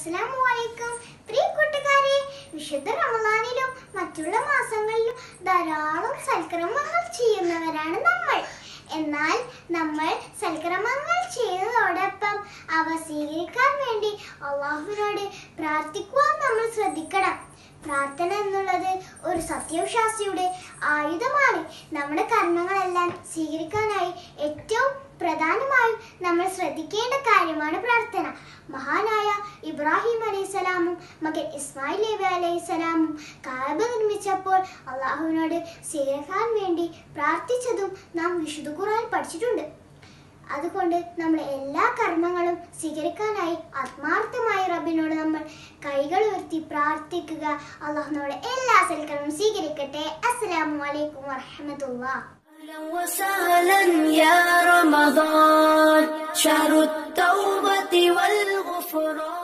അസ്സലാമു അലൈക്കും പ്രിയ കൂട്ടുകാരെ വിശുദ്ധ റമദാനിലും മറ്റുള്ള മാസങ്ങളിലും ധാരാളം സൽക്രമങ്ങൾ ചെയ്യുന്നവരാണ് നമ്മൾ എന്നാൽ നമ്മൾ സൽക്രമങ്ങൾ ചെയ്യുന്നതോടൊപ്പം അവ സ്വീകരിക്കാൻ വേണ്ടി അള്ളാഹുവിനോട് പ്രാർത്ഥിക്കുവാൻ നമ്മൾ ശ്രദ്ധിക്കണം പ്രാർത്ഥന എന്നുള്ളത് ഒരു സത്യവിശ്വാസിയുടെ ആയുധമാണ് നമ്മുടെ കർമ്മങ്ങളെല്ലാം സ്വീകരിക്കാനായി ഏറ്റവും പ്രധാനമായും നമ്മൾ ശ്രദ്ധിക്കേണ്ട കാര്യമാണ് പ്രാർത്ഥന മഹാനായ ഇബ്രാഹിം അലൈഹിസ്സലാമും മകൻ ഇസ്മായിൽ നബി അലൈഹിസ്സലാമും കാബ നിർമ്മിച്ചപ്പോൾ അള്ളാഹുവിനോട് സ്വീകരിക്കാൻ വേണ്ടി പ്രാർത്ഥിച്ചതും നാം വിശുദ്ധ ഖുർആൻ പഠിച്ചിട്ടുണ്ട് അതുകൊണ്ട് നമ്മൾ എല്ലാ കർമ്മങ്ങളും സ്വീകരിക്കാനായി ആത്മാർത്ഥമായി റബ്ബിനോട് നമ്മൾ കൈകൾ ഉയർത്തി പ്രാർത്ഥിക്കുക അള്ളാഹു നമ്മുടെ എല്ലാ സൽക്കർമ്മം സ്വീകരിക്കട്ടെ അസ്സലാമു അലൈക്കും വറഹമത്തുള്ള أهلا وسهلا يا رمضان شهر التوبة والغفران